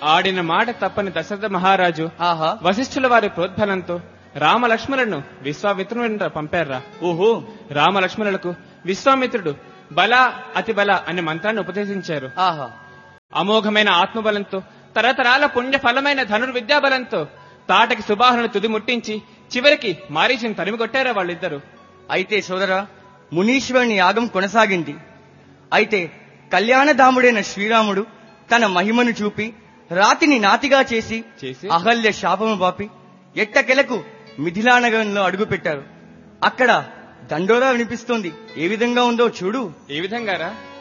ఆడిన మాట తప్పని దశరథ మహారాజు ఆహా వశిష్ఠుల వారి ప్రోద్బలంతో రామలక్ష్మణులను విశ్వామిత్రుని వెంట పంపారా ఓహో రామలక్ష్మణులకు విశ్వామిత్రుడు బల అతి బల అనే మంత్రాన్ని ఉపదేశించారు ఆహా అమోఘమైన ఆత్మబలంతో తరతరాల పుణ్య ఫలమైన ధనుర్విద్యా బలంతో తాటకి సుబాహులను తుది ముట్టించి చివరికి మారీచిని తరిమి కొట్టారా వాళ్ళిద్దరు అయితే సోదరా మునీశ్వరుని యాగం కొనసాగింది అయితే కళ్యాణధాముడైన శ్రీరాముడు తన మహిమను చూపి రాతిని నాతిగా చేసి చేసి అహల్య శాపము పాపి ఎట్టకెలకు మిథిలానగరంలో అడుగుపెట్టారు అక్కడ దండోరా వినిపిస్తోంది ఏ విధంగా ఉందో చూడు ఏ విధంగా రా